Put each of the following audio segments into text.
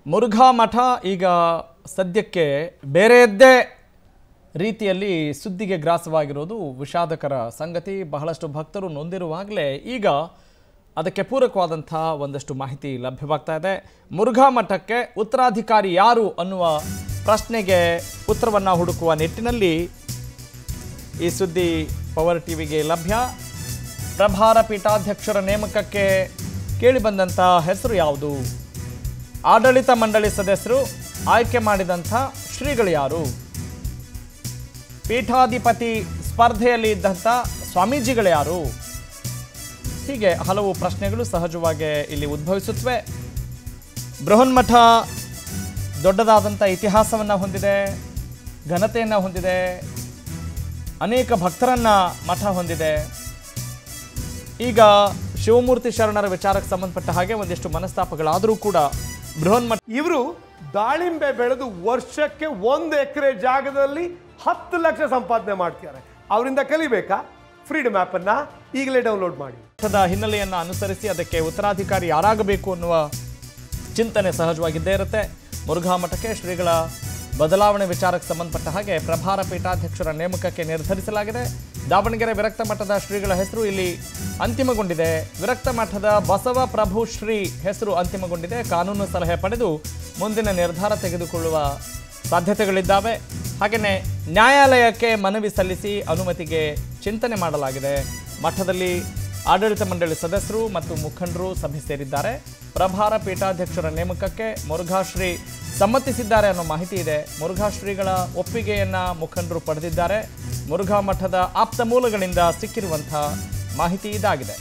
ಮುರುಘಾ ಮಠ ಈಗ ಸದ್ಯಕ್ಕೆ ಬೇರೆಯದ್ದೇ ರೀತಿಯಲ್ಲಿ ಸುದ್ದಿಗೆ ಗ್ರಾಸವಾಗಿರೋದು ವಿಷಾದಕರ ಸಂಗತಿ ಬಹಳಷ್ಟು ಭಕ್ತರು ನೊಂದಿರುವಾಗಲೇ ಈಗ ಅದಕ್ಕೆ ಪೂರಕವಾದಂಥ ಒಂದಷ್ಟು ಮಾಹಿತಿ ಲಭ್ಯವಾಗ್ತಾ ಇದೆ ಮುರುಘಾ ಮಠಕ್ಕೆ ಉತ್ತರಾಧಿಕಾರಿ ಯಾರು ಅನ್ನುವ ಪ್ರಶ್ನೆಗೆ ಉತ್ತರವನ್ನು ಹುಡುಕುವ ನಿಟ್ಟಿನಲ್ಲಿ ಈ ಸುದ್ದಿ ಪವರ್ ಟಿವಿಗೆ ಲಭ್ಯ ಪ್ರಭಾರ ಪೀಠಾಧ್ಯಕ್ಷರ ನೇಮಕಕ್ಕೆ ಕೇಳಿಬಂದಂಥ ಹೆಸರು ಯಾವುದು ಆಡಳಿತ ಮಂಡಳಿ ಸದಸ್ಯರು ಆಯ್ಕೆ ಮಾಡಿದಂಥ ಶ್ರೀಗಳು ಯಾರು ಪೀಠಾಧಿಪತಿ ಸ್ಪರ್ಧೆಯಲ್ಲಿ ಇದ್ದಂಥ ಸ್ವಾಮೀಜಿಗಳು ಯಾರು ಹೀಗೆ ಹಲವು ಪ್ರಶ್ನೆಗಳು ಸಹಜವಾಗಿ ಇಲ್ಲಿ ಉದ್ಭವಿಸುತ್ತವೆ ಬೃಹನ್ಮಠ ದೊಡ್ಡದಾದಂಥ ಇತಿಹಾಸವನ್ನು ಹೊಂದಿದೆ ಘನತೆಯನ್ನು ಹೊಂದಿದೆ ಅನೇಕ ಭಕ್ತರನ್ನ ಮಠ ಹೊಂದಿದೆ ಈಗ ಶಿವಮೂರ್ತಿ ಶರಣರ ವಿಚಾರಕ್ಕೆ ಸಂಬಂಧಪಟ್ಟ ಹಾಗೆ ಒಂದಿಷ್ಟು ಮನಸ್ತಾಪಗಳಾದರೂ ಕೂಡ ಬೃಹನ್ಮಠ ಇವರು ದಾಳಿಂಬೆ ಬೆಳೆದು ವರ್ಷಕ್ಕೆ ಒಂದು ಎಕರೆ ಜಾಗದಲ್ಲಿ ಹತ್ತು ಲಕ್ಷ ಸಂಪಾದನೆ ಮಾಡ್ತಿದ್ದಾರೆ ಅವರಿಂದ ಕಲಿಬೇಕಾ ಫ್ರೀಡಮ್ ಅನ್ನ ಈಗಲೇ ಡೌನ್ಲೋಡ್ ಮಾಡಿ ಮಠದ ಹಿನ್ನೆಲೆಯನ್ನು ಅನುಸರಿಸಿ ಅದಕ್ಕೆ ಉತ್ತರಾಧಿಕಾರಿ ಯಾರಾಗಬೇಕು ಅನ್ನುವ ಚಿಂತನೆ ಸಹಜವಾಗಿದ್ದೇ ಇರುತ್ತೆ ಮುರುಘಾ ಮಠಕ್ಕೆ ಶ್ರೀಗಳ ಬದಲಾವಣೆ ವಿಚಾರಕ್ಕೆ ಸಂಬಂಧಪಟ್ಟ ಹಾಗೆ ಪ್ರಭಾರ ಪೀಠಾಧ್ಯಕ್ಷರ ನೇಮಕಕ್ಕೆ ನಿರ್ಧರಿಸಲಾಗಿದೆ ದಾವಣಗೆರೆ ವಿರಕ್ತ ಮಠದ ಶ್ರೀಗಳ ಹೆಸರು ಇಲ್ಲಿ ಅಂತಿಮಗೊಂಡಿದೆ ವಿರಕ್ತ ಮಠದ ಬಸವ ಪ್ರಭು ಶ್ರೀ ಹೆಸರು ಅಂತಿಮಗೊಂಡಿದೆ ಕಾನೂನು ಸಲಹೆ ಪಡೆದು ಮುಂದಿನ ನಿರ್ಧಾರ ತೆಗೆದುಕೊಳ್ಳುವ ಸಾಧ್ಯತೆಗಳಿದ್ದಾವೆ ಹಾಗೆಯೇ ನ್ಯಾಯಾಲಯಕ್ಕೆ ಮನವಿ ಸಲ್ಲಿಸಿ ಅನುಮತಿಗೆ ಚಿಂತನೆ ಮಾಡಲಾಗಿದೆ ಮಠದಲ್ಲಿ ಆಡಳಿತ ಮಂಡಳಿ ಸದಸ್ಯರು ಮತ್ತು ಮುಖಂಡರು ಸಭೆ ಸೇರಿದ್ದಾರೆ ಪ್ರಭಾರ ಪೀಠಾಧ್ಯಕ್ಷರ ನೇಮಕಕ್ಕೆ ಮುರುಘಾಶ್ರೀ ಸಮ್ಮತಿಸಿದ್ದಾರೆ ಅನ್ನೋ ಮಾಹಿತಿ ಇದೆ ಮುರುಘಾಶ್ರೀಗಳ ಒಪ್ಪಿಗೆಯನ್ನ ಮುಖಂಡರು ಪಡೆದಿದ್ದಾರೆ ಮುರುಘಾ ಮಠದ ಆಪ್ತ ಮೂಲಗಳಿಂದ ಸಿಕ್ಕಿರುವಂಥ ಮಾಹಿತಿ ಇದಾಗಿದೆ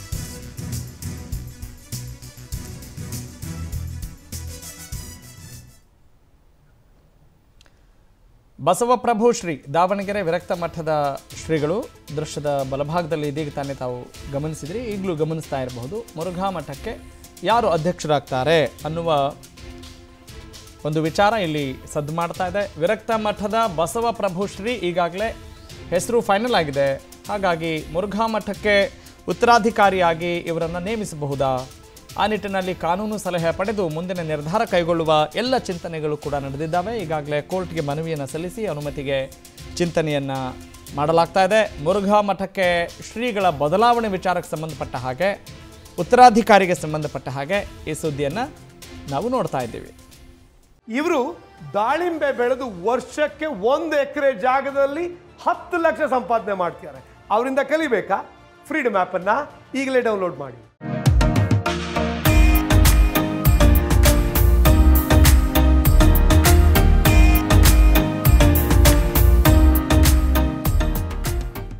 ಬಸವಪ್ರಭು ಶ್ರೀ ದಾವಣಗೆರೆ ವಿರಕ್ತ ಮಠದ ಶ್ರೀಗಳು ದೃಶ್ಯದ ಬಲಭಾಗದಲ್ಲಿ ಇದೀಗ ತಾನೇ ತಾವು ಗಮನಿಸಿದ್ರಿ ಈಗಲೂ ಗಮನಿಸ್ತಾ ಇರಬಹುದು ಮುರುಘಾ ಮಠಕ್ಕೆ ಯಾರು ಅಧ್ಯಕ್ಷರಾಗ್ತಾರೆ ಅನ್ನುವ ಒಂದು ವಿಚಾರ ಇಲ್ಲಿ ಸದ್ದು ಮಾಡ್ತಾ ಇದೆ ವಿರಕ್ತ ಮಠದ ಬಸವಪ್ರಭು ಶ್ರೀ ಈಗಾಗಲೇ ಹೆಸರು ಫೈನಲ್ ಆಗಿದೆ ಹಾಗಾಗಿ ಮುರುಘಾ ಮಠಕ್ಕೆ ಉತ್ತರಾಧಿಕಾರಿಯಾಗಿ ಇವರನ್ನು ನೇಮಿಸಬಹುದಾ ಆ ನಿಟ್ಟಿನಲ್ಲಿ ಕಾನೂನು ಸಲಹೆ ಪಡೆದು ಮುಂದಿನ ನಿರ್ಧಾರ ಕೈಗೊಳ್ಳುವ ಎಲ್ಲ ಚಿಂತನೆಗಳು ಕೂಡ ನಡೆದಿದ್ದಾವೆ ಈಗಾಗಲೇ ಕೋರ್ಟ್ಗೆ ಮನವಿಯನ್ನು ಸಲ್ಲಿಸಿ ಅನುಮತಿಗೆ ಚಿಂತನೆಯನ್ನು ಮಾಡಲಾಗ್ತಾ ಇದೆ ಮುರುಘಾ ಮಠಕ್ಕೆ ಶ್ರೀಗಳ ಬದಲಾವಣೆ ವಿಚಾರಕ್ಕೆ ಸಂಬಂಧಪಟ್ಟ ಹಾಗೆ ಉತ್ತರಾಧಿಕಾರಿಗೆ ಸಂಬಂಧಪಟ್ಟ ಹಾಗೆ ಈ ಸುದ್ದಿಯನ್ನು ನಾವು ನೋಡ್ತಾ ಇದ್ದೀವಿ ಇವರು ದಾಳಿಂಬೆ ಬೆಳೆದು ವರ್ಷಕ್ಕೆ ಒಂದು ಎಕರೆ ಜಾಗದಲ್ಲಿ ಹತ್ತು ಲಕ್ಷ ಸಂಪಾದನೆ ಮಾಡ್ತಿದ್ದಾರೆ ಅವರಿಂದ ಕಲಿಬೇಕಾ ಫ್ರೀಡಮ್ ಅನ್ನ ಈಗಲೇ ಡೌನ್ಲೋಡ್ ಮಾಡಿ